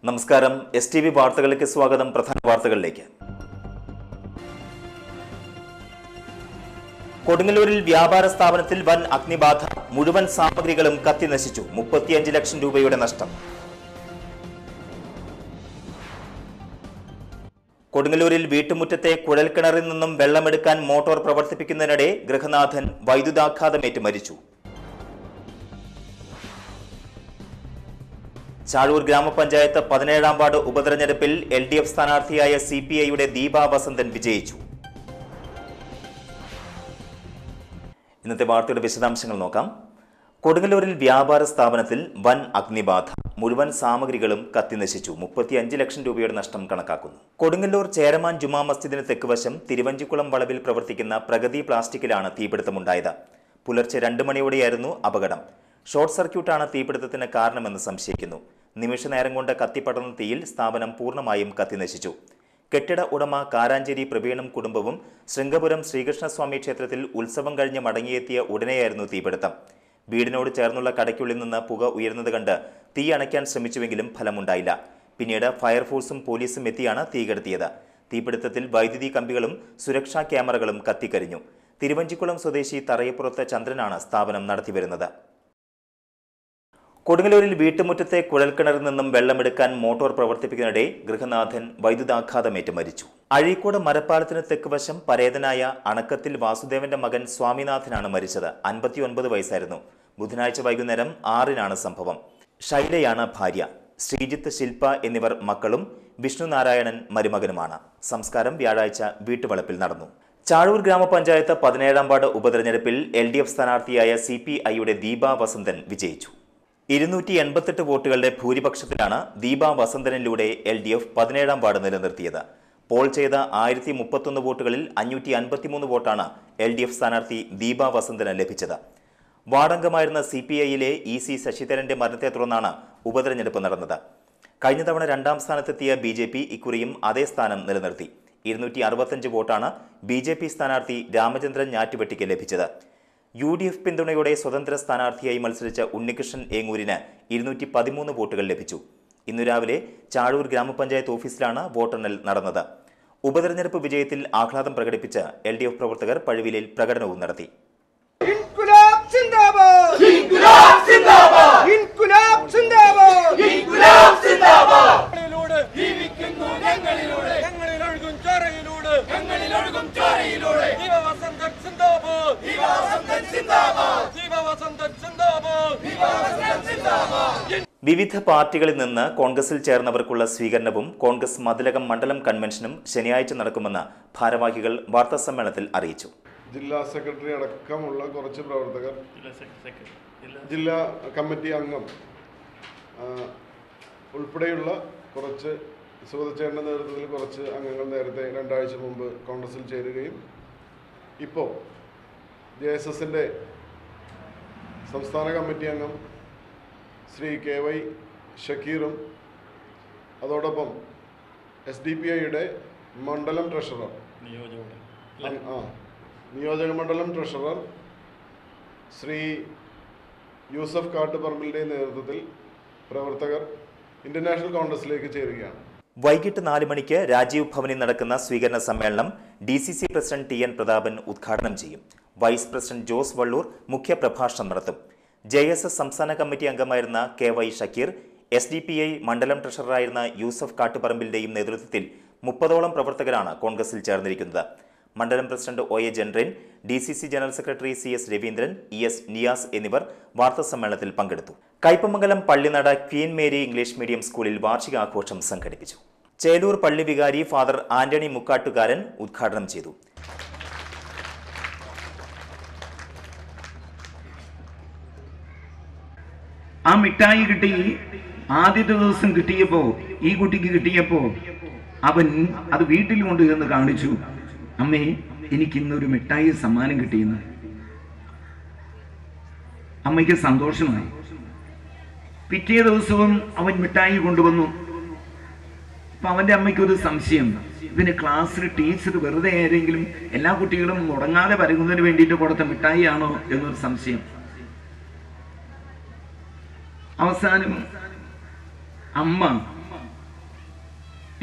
നമസ്കാരം S T V വാർത്തകളിലേക്ക് സ്വാഗതം പ്രധാന വാർത്തകളിലേക്ക് കൊടുങ്ങല്ലൂരിൽ വ്യാപാര സ്ഥാപനത്തിൽ വൻ അഗ്നിബാധ മുഴുവൻ സാമഗ്രികളും കത്തി നശിച്ചു മുപ്പത്തിയഞ്ച് ലക്ഷം രൂപയുടെ നഷ്ടം കൊടുങ്ങല്ലൂരിൽ വീട്ടുമുറ്റത്തെ കുഴൽക്കിണറിൽ നിന്നും വെള്ളമെടുക്കാൻ മോട്ടോർ പ്രവർത്തിപ്പിക്കുന്നതിനിടെ ഗൃഹനാഥൻ വൈദ്യുതാഘാതമേറ്റ് മരിച്ചു ചാഴൂർ ഗ്രാമപഞ്ചായത്ത് പതിനേഴാം വാർഡ് ഉപതെരഞ്ഞെടുപ്പിൽ എൽ ഡി എഫ് സ്ഥാനാർത്ഥിയായ സി പി ഐയുടെ ദീപാ വസന്തൻ വിജയിച്ചു ഇന്നത്തെ വാർത്തയുടെ വിശദാംശങ്ങൾ നോക്കാം കൊടുങ്ങല്ലൂരിൽ വ്യാപാര സ്ഥാപനത്തിൽ വൻ അഗ്നിബാധ മുഴുവൻ സാമഗ്രികളും കത്തിനശിച്ചു മുപ്പത്തിയഞ്ച് ലക്ഷം രൂപയുടെ നഷ്ടം കണക്കാക്കുന്നു കൊടുങ്ങല്ലൂർ ചേരമാൻ ജുമാ മസ്ജിദിന് തെക്കുവശം തിരുവഞ്ചിക്കുളം വളവിൽ പ്രവർത്തിക്കുന്ന പ്രഗതി പ്ലാസ്റ്റിക്കിലാണ് തീപിടുത്തമുണ്ടായത് പുലർച്ചെ രണ്ട് മണിയോടെയായിരുന്നു അപകടം ഷോർട്ട് സർക്യൂട്ടാണ് തീപിടുത്തത്തിന് കാരണമെന്ന് സംശയിക്കുന്നു നിമിഷനേരം കൊണ്ട് കത്തിപ്പടർന്ന തീയിൽ സ്ഥാപനം പൂർണ്ണമായും കത്തിനശിച്ചു കെട്ടിട ഉടമ കാരാഞ്ചേരി പ്രവീണും കുടുംബവും ശൃംഗപുരം ശ്രീകൃഷ്ണസ്വാമി ക്ഷേത്രത്തിൽ ഉത്സവം കഴിഞ്ഞ് മടങ്ങിയെത്തിയ ഉടനെയായിരുന്നു തീപിടുത്തം വീടിനോട് ചേർന്നുള്ള കടയ്ക്കുള്ളിൽ നിന്ന് പുക ഉയർന്നത് കണ്ട് തീ അണയ്ക്കാൻ ശ്രമിച്ചുവെങ്കിലും ഫലമുണ്ടായില്ല പിന്നീട് ഫയർഫോഴ്സും പോലീസും എത്തിയാണ് തീകെടുത്തിയത് തീപിടുത്തത്തിൽ വൈദ്യുതി കമ്പികളും സുരക്ഷാ ക്യാമറകളും കത്തിക്കരിഞ്ഞു തിരുവഞ്ചിക്കുളം സ്വദേശി തറയപ്പുറത്ത് ചന്ദ്രനാണ് സ്ഥാപനം നടത്തിവരുന്നത് കൊടുങ്ങല്ലൂരിൽ വീട്ടുമുറ്റത്തെ കുഴൽക്കിണറിൽ നിന്നും വെള്ളമെടുക്കാൻ മോട്ടോർ പ്രവർത്തിപ്പിക്കുന്നതിനിടെ ഗൃഹനാഥൻ വൈദ്യുതാഘാതമേറ്റ് മരിച്ചു അഴീക്കോട് മരപ്പാലത്തിന് തെക്കുവശം പരേതനായ അണക്കത്തിൽ വാസുദേവന്റെ മകൻ സ്വാമിനാഥനാണ് മരിച്ചത് അൻപത്തിയൊൻപത് വയസ്സായിരുന്നു ബുധനാഴ്ച വൈകുന്നേരം ആറിനാണ് സംഭവം ശൈലയാണ് ഭാര്യ ശ്രീജിത്ത് ശില്പ എന്നിവർ മക്കളും വിഷ്ണു നാരായണൻ മരുമകനുമാണ് സംസ്കാരം വ്യാഴാഴ്ച വീട്ടുവളപ്പിൽ നടന്നു ചാഴൂർ ഗ്രാമപഞ്ചായത്ത് പതിനേഴാം വാർഡ് ഉപതെരഞ്ഞെടുപ്പിൽ എൽ ഡി എഫ് സ്ഥാനാർത്ഥിയായ സി പി ഐയുടെ ദീപ വസന്തൻ വിജയിച്ചു ഇരുന്നൂറ്റി എൺപത്തെട്ട് വോട്ടുകളുടെ ഭൂരിപക്ഷത്തിലാണ് ദീപ വസന്തനിലൂടെ എൽ ഡി എഫ് പതിനേഴാം വാർഡ് നിലനിർത്തിയത് പോൾ ചെയ്ത ആയിരത്തി മുപ്പത്തൊന്ന് വോട്ടുകളിൽ അഞ്ഞൂറ്റി അൻപത്തിമൂന്ന് വോട്ടാണ് എൽ ഡി എഫ് സ്ഥാനാർത്ഥി ദീപ വസന്തന് ലഭിച്ചത് വാർഡംഗമായിരുന്ന സി പി ഐയിലെ ഇ സി ശശിധരന്റെ മരണത്തെ തുടർന്നാണ് ഉപതെരഞ്ഞെടുപ്പ് നടന്നത് കഴിഞ്ഞ തവണ രണ്ടാം സ്ഥാനത്തെത്തിയ ബി ജെ പി ഇക്കുറിയും അതേ സ്ഥാനം നിലനിർത്തി ഇരുന്നൂറ്റി അറുപത്തഞ്ച് വോട്ടാണ് ബി ജെ പി സ്ഥാനാർത്ഥി രാമചന്ദ്രൻ ഞാറ്റുവെട്ടിക്ക് ലഭിച്ചത് യു ഡി എഫ് പിന്തുണയോടെ സ്വതന്ത്ര സ്ഥാനാർത്ഥിയായി മത്സരിച്ച ഉണ്ണികൃഷ്ണൻ ഏങ്ങൂരിന് ഇരുന്നൂറ്റി പതിമൂന്ന് വോട്ടുകൾ ലഭിച്ചു ഇന്നു രാവിലെ ചാഴൂർ ഗ്രാമപഞ്ചായത്ത് ഓഫീസിലാണ് വോട്ടെണ്ണൽ നടന്നത് ഉപതെരഞ്ഞെടുപ്പ് വിജയത്തിൽ ആഹ്ലാദം പ്രകടിപ്പിച്ച് എൽ ഡി എഫ് പ്രവർത്തകർ പഴുവിലയിൽ പ്രകടനവും നടത്തി ഇൻകുലാബ് സിന്ദാബാദ് ഇൻകുലാബ് സിന്ദാബാദ് ഇൻകുലാബ് സിന്ദാബാദ് ഇൻകുലാബ് സിന്ദാബാദ് ഞങ്ങളിലൂടെ ജീവിക്കുന്നു ഞങ്ങളിലൂടെ ഞങ്ങളിൽ ഒഴുകും ചോരയിലൂടെ ഞങ്ങളിൽ ഒഴുകും ചോരയിലൂടെ ജീവവസന്തൻ സിന്ദാബാദ് ജീവവസന്തൻ സിന്ദാബാദ് ജീവവസന്തൻ സിന്ദാബാദ് ജീവവസന്തൻ സിന്ദാബാദ് വിവിധ പാർട്ടികളിൽ നിന്ന് കോൺഗ്രസിൽ ചേർന്നവർക്കുള്ള സ്വീകരണവും കോൺഗ്രസ് മതിലകം മണ്ഡലം കൺവെൻഷനും ശനിയാഴ്ച നടക്കുമെന്ന് ഭാരവാഹികൾ വാർത്താസമ്മേളനത്തിൽ അറിയിച്ചു ജില്ലാ സെക്രട്ടറി അടക്കമുള്ള കുറച്ച് പ്രവർത്തകർ ജില്ലാ കമ്മിറ്റി അംഗം ആ, ഉൾപ്പെടെയുള്ള കുറച്ച് സുഗതച്ചേട്ടൻ്റെ നേതൃത്വത്തിൽ കുറച്ച് അംഗങ്ങൾ നേരത്തെ രണ്ടാഴ്ച മുമ്പ് കോൺഗ്രസിൽ ചേരുകയും ഇപ്പോൾ ജെ എസ് എസിൻ്റെ സംസ്ഥാന കമ്മിറ്റി അംഗം ശ്രീ കെ വൈ ഷക്കീറും അതോടൊപ്പം എസ് ഡി പി ഐയുടെ മണ്ഡലം ട്രഷറർ അം- ആ നിയോജക മണ്ഡലം ട്രഷറർ ശ്രീ യൂസഫ് കാട്ടുപറമ്പിലിൻ്റെ നേതൃത്വത്തിൽ പ്രവർത്തകർ ഇന്റർനാഷണൽ കോൺഗ്രസിലേക്ക് ചേരുകയാണ് വൈകിട്ട് നാല് മണിക്ക് രാജീവ് ഭവനിൽ നടക്കുന്ന സ്വീകരണ സമ്മേളനം D C C president T N Prathapan ഉദ്ഘാടനം ചെയ്യും വൈസ് പ്രസിഡന്റ് ജോസ് വള്ളൂർ മുഖ്യപ്രഭാഷണം നടത്തും ജെ എസ് എസ് സംസ്ഥാന കമ്മിറ്റി അംഗമായിരുന്ന K Y Shakeer S D P I മണ്ഡലം ട്രഷററായിരുന്ന യൂസഫ് കാട്ടുപറമ്പിലിന്റെയും നേതൃത്വത്തിൽ മുപ്പതോളം പ്രവർത്തകരാണ് കോൺഗ്രസിൽ ചേർന്നിരിക്കുന്നത് മണ്ഡലം president O A general D C C general secretary C S Raveendran E S Niyas എന്നിവർ വാർത്താസമ്മേളനത്തിൽ പങ്കെടുത്തു Kaipamangalam Pallinada Queen Mary English medium സ്കൂളിൽ വാർഷികാഘോഷം സംഘടിപ്പിച്ചു ചേലൂർ പള്ളി വികാരി ഫാദർ ആന്റണി മുക്കാട്ടുകാരൻ ഉദ്ഘാടനം ചെയ്തു ആ മിഠായി കിട്ടി ആദ്യത്തെ ദിവസം കിട്ടിയപ്പോ ഈ കുട്ടിക്ക് കിട്ടിയപ്പോ അവൻ അത് വീട്ടിൽ കൊണ്ടുചെന്ന് കാണിച്ചു അമ്മേ എനിക്ക് ഇന്നൊരു മിഠായി സമ്മാനം കിട്ടിയെന്ന് അമ്മയ്ക്ക് സന്തോഷമായി പിറ്റേ ദിവസവും അവൻ മിഠായി കൊണ്ടുവന്നു അപ്പൊ അവന്റെ അമ്മയ്ക്ക് ഒരു സംശയം ഇവന് ക്ലാസ്സിൽ ടീച്ചർ വെറുതെ ആരെങ്കിലും എല്ലാ കുട്ടികളും മുടങ്ങാതെ വരുന്നതിന് വേണ്ടിയിട്ട് കൊടുത്ത മിഠായി ആണോ എന്നൊരു സംശയം അവസാനം അമ്മ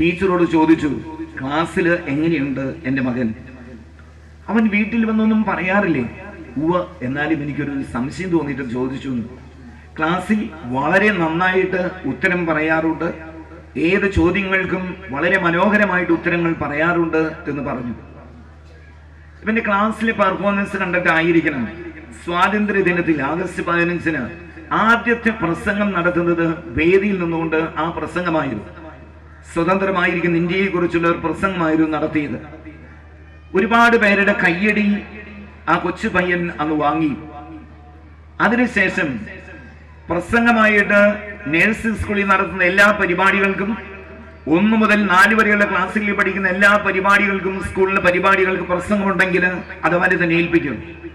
ടീച്ചറോട് ചോദിച്ചു ക്ലാസ്സിൽ എങ്ങനെയുണ്ട് എൻ്റെ മകൻ അവൻ വീട്ടിൽ വന്നൊന്നും പറയാറില്ലേ ഉവ എന്നാലും എനിക്കൊരു സംശയം തോന്നിയിട്ട് ചോദിച്ചു എന്ന്. ക്ലാസ്സിൽ വളരെ നന്നായിട്ട് ഉത്തരം പറയാറുണ്ട് ഏത് ചോദ്യങ്ങൾക്കും വളരെ മനോഹരമായിട്ട് ഉത്തരങ്ങൾ പറയാറുണ്ട് എന്ന് പറഞ്ഞു ഇവന്റെ ക്ലാസ്സിലെ പെർഫോമൻസ് കണ്ടിട്ടായിരിക്കണം സ്വാതന്ത്ര്യ ദിനത്തിൽ ആഗസ്റ്റ് പതിനഞ്ചിന് ആദ്യത്തെ പ്രസംഗം നടത്തുന്നത് വേദിയിൽ നിന്നുകൊണ്ട് ആ പ്രസംഗമായിരുന്നു സ്വതന്ത്രമായിരിക്കുന്ന ഇന്ത്യയെ കുറിച്ചുള്ള ഒരു പ്രസംഗമായിരുന്നു നടത്തിയത് ഒരുപാട് പേരുടെ കയ്യടി ആ കൊച്ചു പയ്യൻ അന്ന് വാങ്ങി അതിനുശേഷം പ്രസംഗമായിട്ട് നഴ്സിംഗ് സ്കൂളിൽ നടത്തുന്ന എല്ലാ പരിപാടികൾക്കും ഒന്ന് മുതൽ നാല് വരെയുള്ള ക്ലാസ്സുകളിൽ പഠിക്കുന്ന എല്ലാ പരിപാടികൾക്കും സ്കൂളിലെ പരിപാടികൾക്ക് പ്രസംഗമുണ്ടെങ്കിൽ അത് അവരെ തന്നെ ഏൽപ്പിക്കും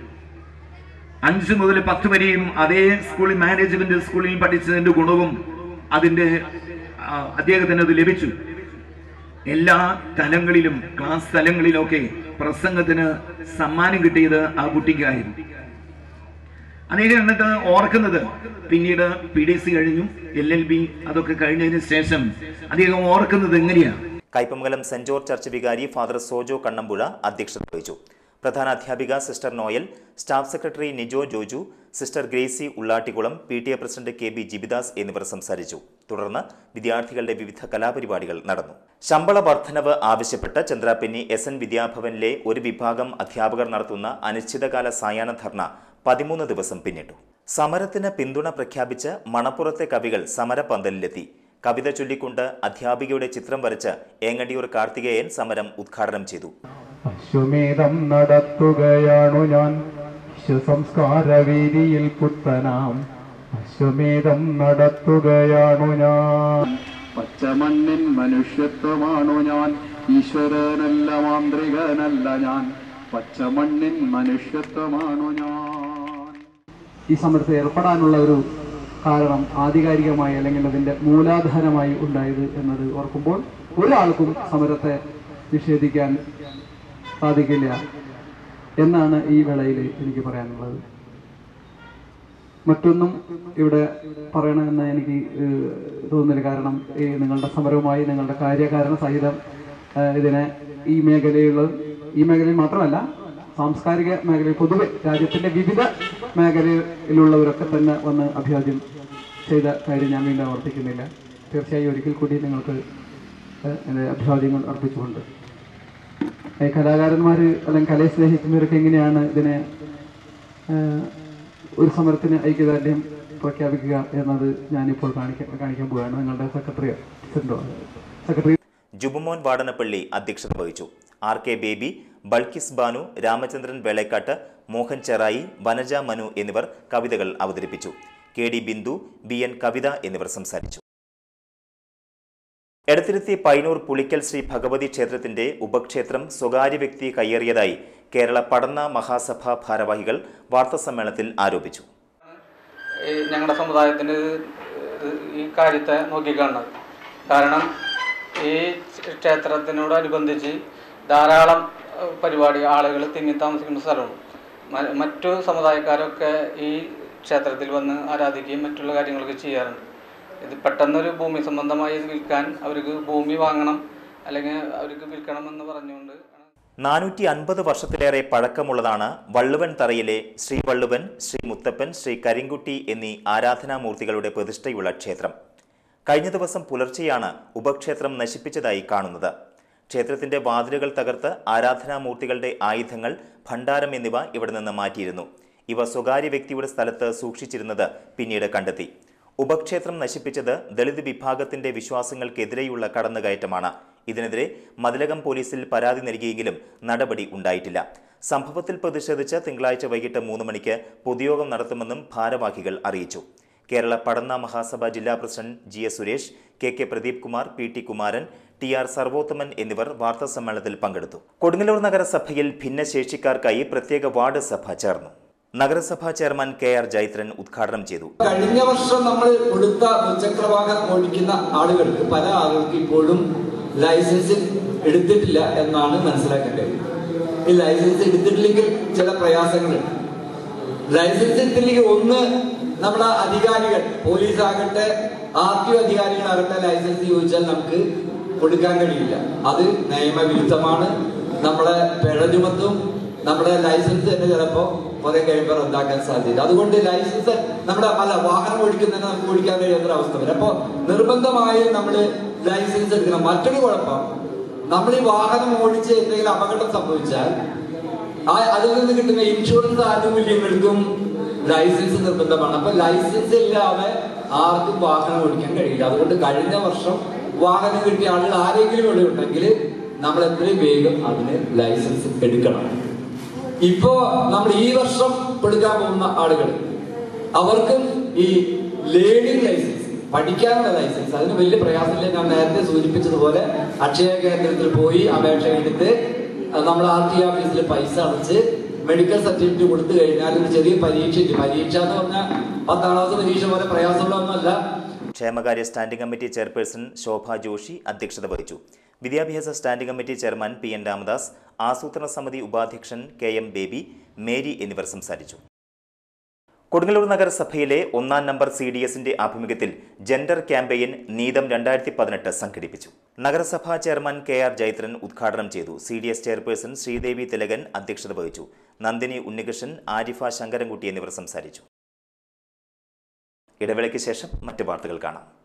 അഞ്ച് മുതൽ പത്ത് വരെയും അതേ സ്കൂളിൽ മാനേജ്മെന്റ് സ്കൂളിൽ പഠിച്ചതിന്റെ ഗുണവും അതിന്റെ ആ, അദ്ദേഹത്തിന് അത് ലഭിച്ചു എല്ലാ തലങ്ങളിലും ക്ലാസ് തലങ്ങളിലൊക്കെ പ്രസംഗത്തിന് സമ്മാനം കിട്ടിയത് ആ കുട്ടിക്കായിരുന്നു അദ്ദേഹം എന്നിട്ട് ഓർക്കുന്നത് പിന്നീട് പി ഡി സി കഴിഞ്ഞു എൽ എൽ ബി അതൊക്കെ കഴിഞ്ഞതിന് ശേഷം അദ്ദേഹം ഓർക്കുന്നത് എങ്ങനെയാണ് കയ്പമംഗലം സെന്റ് ജോർജ് ചർച്ച് വികാരി ഫാദർ സോജോ കണ്ണമ്പുഴ അധ്യക്ഷത വഹിച്ചു പ്രധാന അധ്യാപിക sister Noel staff secretary Nijo Joju sister Gracy Ullattikulam P T A president K B Jibidas എന്നിവർ സംസാരിച്ചു തുടർന്ന് വിദ്യാർത്ഥികളുടെ വിവിധ കലാപരിപാടികൾ നടന്നു ശമ്പള വർധനവ് ആവശ്യപ്പെട്ട് ചന്ദ്രാപിന്നി എസ് എൻ വിദ്യാഭവനിലെ ഒരു വിഭാഗം അധ്യാപകർ നടത്തുന്ന അനിശ്ചിതകാല സായാഹ്ന ധർണ പതിമൂന്ന് ദിവസം പിന്നിട്ടു സമരത്തിന് പിന്തുണ പ്രഖ്യാപിച്ച് മണപ്പുറത്തെ കവികൾ സമരപന്തലിലെത്തി കവിത ചൊല്ലിക്കൊണ്ട് അധ്യാപികയുടെ ചിത്രം വരച്ച് ഏങ്ങണ്ടിയൂർ കാർത്തികേയൻ സമരം ഉദ്ഘാടനം ചെയ്തു അശ്വമേധം നടത്തുകയാണു ഞാൻ വിശ്വസംസ്കാര വീതിയിൽ പുത്തനാം അശ്വമേധം നടത്തുകയാണു ഞാൻ പച്ചമണ്ണിൻ മനുഷ്യത്വമാണു ഞാൻ ഈശ്വരനല്ല മാന്ത്രികനല്ല ഞാൻ പച്ചമണ്ണിൻ മനുഷ്യത്വമാണു ഞാൻ ഈ സമരത്തിൽ ഏർപ്പെടാനുള്ള ഒരു കാരണം ആധികാരികമായി അല്ലെങ്കിൽ അതിന്റെ മൂലാധാരമായി ഉണ്ടായത് എന്നത് ഓർക്കുമ്പോൾ ഒരാൾക്കും സമരത്തെ നിഷേധിക്കാൻ സാധിക്കില്ല എന്നാണ് ഈ വേളയിൽ എനിക്ക് പറയാനുള്ളത് മറ്റൊന്നും ഇവിടെ പറയണമെന്ന് എനിക്ക് ഏഹ്, തോന്നുന്നില്ല കാരണം ഈ നിങ്ങളുടെ സമരവുമായി നിങ്ങളുടെ കാര്യകാരണ സഹിതം ഏഹ്, ഇതിനെ ഈ മേഖലയുള്ള ഈ മേഖലയിൽ മാത്രമല്ല സാംസ്കാരിക മേഖലയിൽ പൊതുവെ രാജ്യത്തിന്റെ വിവിധ മേഖലയിലുള്ളവരൊക്കെ തന്നെ വന്ന് അഭിവാദ്യം ചെയ്ത കാര്യം ഞാൻ വീണ്ടും ആവർത്തിക്കുന്നില്ല തീർച്ചയായും ഒരിക്കൽ കൂടി നിങ്ങൾക്ക് ഏഹ്, എൻ്റെ അഭിവാദ്യങ്ങൾ അർപ്പിച്ചുകൊണ്ട് ഈ കലാകാരന്മാർ അല്ലെങ്കിൽ കലയെ സ്നേഹിക്കുന്നവരൊക്കെ എങ്ങനെയാണ് ഇതിനെ ഏഹ്, ഒരു സമരത്തിന് ഐക്യദാർഢ്യം പ്രഖ്യാപിക്കുക എന്നത് ഞാനിപ്പോൾ കാണിക്കാൻ കാണിക്കാൻ പോവുകയാണ് നിങ്ങളുടെ സെക്രട്ടറി സെക്രട്ടറി ജുബുമോൻ വാടനപ്പള്ളി അധ്യക്ഷത വഹിച്ചു ആർ കെ ബേബി ബൾക്കിസ് ബാനു രാമചന്ദ്രൻ വേളേക്കാട്ട് മോഹൻ ചെറായി വനജ മനു എന്നിവർ കവിതകൾ അവതരിപ്പിച്ചു K D Bindu B N Kavitha എന്നിവർ സംസാരിച്ചു എടത്തിരുത്തി പൈനൂർ പുളിക്കൽ ശ്രീ ഭഗവതി ക്ഷേത്രത്തിന്റെ ഉപക്ഷേത്രം സ്വകാര്യ വ്യക്തി കയ്യേറിയതായി കേരള പഠന മഹാസഭ ഭാരവാഹികൾ വാർത്താസമ്മേളനത്തിൽ ആരോപിച്ചു ഈ ഞങ്ങളുടെ സമുദായത്തിന് ഈ കാര്യത്തെ നോക്കിക്കാണുന്നത് കാരണം ഈ ക്ഷേത്രത്തിനോടനുബന്ധിച്ച് ധാരാളം ഏഹ്, പരിപാടി ആളുകൾ തിങ്ങി താമസിക്കുന്ന സ്ഥലമാണ് മ- മറ്റു സമുദായക്കാരൊക്കെ ഈ ക്ഷേത്രത്തിൽ വന്ന് ആരാധിക്കുകയും മറ്റുള്ള കാര്യങ്ങളൊക്കെ ചെയ്യാറുണ്ട് ഇത് പെട്ടെന്നൊരു ഭൂമി സംബന്ധമായി ഇത് വിൽക്കാൻ അവർക്ക് ഭൂമി വാങ്ങണം അല്ലെങ്കിൽ അവർക്ക് വിൽക്കണമെന്ന് പറഞ്ഞുകൊണ്ട് നാനൂറ്റി അൻപത് വർഷത്തിലേറെ പഴക്കമുള്ളതാണ് വള്ളുവൻ തറയിലെ ശ്രീ വള്ളുവൻ ശ്രീ മുത്തപ്പൻ ശ്രീ കരിങ്കുട്ടി എന്നീ ആരാധനാമൂർത്തികളുടെ പ്രതിഷ്ഠയുള്ള ക്ഷേത്രം കഴിഞ്ഞ ദിവസം പുലർച്ചെയാണ് ഉപക്ഷേത്രം നശിപ്പിച്ചതായി കാണുന്നത് ക്ഷേത്രത്തിന്റെ വാതിലുകൾ തകർത്ത് ആരാധനാമൂർത്തികളുടെ ആയുധങ്ങൾ ഭണ്ഡാരം എന്നിവ ഇവിടെ നിന്ന് മാറ്റിയിരുന്നു ഇവ സ്വകാര്യ വ്യക്തിയുടെ സ്ഥലത്ത് സൂക്ഷിച്ചിരുന്നത് പിന്നീട് കണ്ടെത്തി ഉപക്ഷേത്രം നശിപ്പിച്ചത് ദളിത് വിഭാഗത്തിന്റെ വിശ്വാസങ്ങൾക്കെതിരെയുള്ള കടന്നുകയറ്റമാണ് ഇതിനെതിരെ മതിലകം പോലീസിൽ പരാതി നൽകിയെങ്കിലും നടപടി ഉണ്ടായിട്ടില്ല സംഭവത്തിൽ പ്രതിഷേധിച്ച് തിങ്കളാഴ്ച വൈകിട്ട് മൂന്ന് മണിക്ക് പൊതുയോഗം നടത്തുമെന്നും ഭാരവാഹികൾ അറിയിച്ചു കേരള പഠന മഹാസഭ ജില്ലാ president G S Suresh K K Pradeep Kumar P T Kumaran T R Sarvothaman എന്നിവർ വാർത്താസമ്മേളനത്തിൽ പങ്കെടുത്തു കൊടുങ്ങല്ലൂർ നഗരസഭയിൽ ഭിന്നശേഷിക്കാർക്കായി പ്രത്യേക വാർഡ് സഭ ചേർന്നു നഗരസഭാ ചെയർമാൻ കെ ആർ ജൈത്രൻ ഉദ്ഘാടനം ചെയ്തു കഴിഞ്ഞ വർഷം നമ്മൾ കൊടുത്ത മുച്ചക്രവാഹനം ഓടിക്കുന്ന ആളുകൾക്ക് പല ആളുകൾക്ക് ഇപ്പോഴും ലൈസൻസ് എടുത്തിട്ടില്ല എന്നാണ് മനസ്സിലാക്കേണ്ടത് ഈ ലൈസൻസ് എടുത്തിട്ടില്ലെങ്കിൽ ചില പ്രയാസങ്ങളുണ്ട് ലൈസൻസ് എടുത്തില്ലെങ്കിൽ ഒന്ന് നമ്മുടെ അധികാരികൾ പോലീസ് ആകട്ടെ ആർ ടി ഒ അധികാരികളാകട്ടെ ലൈസൻസ് ചോദിച്ചാൽ നമുക്ക് കൊടുക്കാൻ കഴിയില്ല അത് നിയമവിരുദ്ധമാണ് നമ്മളെ പിഴ ചുമത്തും നമ്മുടെ ലൈസൻസ് തന്നെ ചിലപ്പോൾ കുറെ കഴിയുമ്പോൾ റദ്ദാക്കാൻ സാധ്യത അതുകൊണ്ട് ലൈസൻസ് നമ്മുടെ അല്ല വാഹനം ഓടിക്കുന്നതിന് നമുക്ക് ഓടിക്കാൻ കഴിയാത്ത ഒരു അവസ്ഥ വരും അപ്പോൾ നിർബന്ധമായും നമ്മൾ ലൈസൻസ് എടുക്കണം മറ്റൊരു കുഴപ്പം നമ്മൾ ഈ വാഹനം ഓടിച്ച് എന്തെങ്കിലും അപകടം സംഭവിച്ചാൽ ആ അതിൽ നിന്ന് കിട്ടുന്ന ഇൻഷുറൻസ് ആനുകൂല്യങ്ങൾക്കും ലൈസൻസ് നിർബന്ധമാണ് അപ്പൊ ലൈസൻസ് ഇല്ലാതെ ആർക്കും വാഹനം ഓടിക്കാൻ കഴിയില്ല അതുകൊണ്ട് കഴിഞ്ഞ വർഷം വാഹനം കിട്ടിയ ആളുകൾ ആരെങ്കിലും ഇവിടെ ഉണ്ടെങ്കിൽ നമ്മൾ എത്രയും വേഗം അതിന് ലൈസൻസ് എടുക്കണം ഇപ്പോ നമ്മൾ ഈ വർഷം എടുക്കാൻ പോകുന്ന ആളുകൾ അവർക്കും ഈ ലേണിംഗ് ലൈസൻസ് പഠിക്കാനുള്ള ലൈസൻസ് അതിന് വലിയ പ്രയാസമില്ല ഞാൻ നേരത്തെ സൂചിപ്പിച്ചതുപോലെ അക്ഷയ കേന്ദ്രത്തിൽ പോയി അപേക്ഷ എടുത്ത് നമ്മൾ ആർ ടി ഓഫീസിൽ പൈസ അടച്ച് മെഡിക്കൽ സർട്ടിഫിക്കറ്റ് കൊടുത്തു കഴിഞ്ഞാൽ ഒരു ചെറിയ പരീക്ഷ ഉണ്ട് പരീക്ഷ എന്ന് പറഞ്ഞാൽ പത്താം ക്ലാസ് പരീക്ഷ പോലെ പ്രയാസമുള്ളതൊന്നുമല്ല ക്ഷേമകാര്യ standing committee chairperson Shobha Joshi അധ്യക്ഷത വഹിച്ചു വിദ്യാഭ്യാസ standing committee chairman P N Ramadas ആസൂത്രണ സമിതി ഉപാധ്യക്ഷൻ കെ എം ബേബി മേരി എന്നിവർ സംസാരിച്ചു കൊടുങ്ങല്ലൂർ നഗരസഭയിലെ ഒന്നാം നമ്പർ സി ഡി എസിന്റെ ആഭിമുഖ്യത്തിൽ ജെൻഡർ ക്യാമ്പയിൻ നീതം രണ്ടായിരത്തി പതിനെട്ട് സംഘടിപ്പിച്ചു നഗരസഭാ ചെയർമാൻ കെ ആർ ജൈത്രൻ ഉദ്ഘാടനം ചെയ്തു C D S chairperson Sreedevi Thilakan അധ്യക്ഷത വഹിച്ചു നന്ദിനി ഉണ്ണികൃഷ്ണൻ ആരിഫ ശങ്കരൻകുട്ടി എന്നിവർ സംസാരിച്ചു ഇടവേളയ്ക്ക് ശേഷം മറ്റു വാർത്തകൾ കാണാം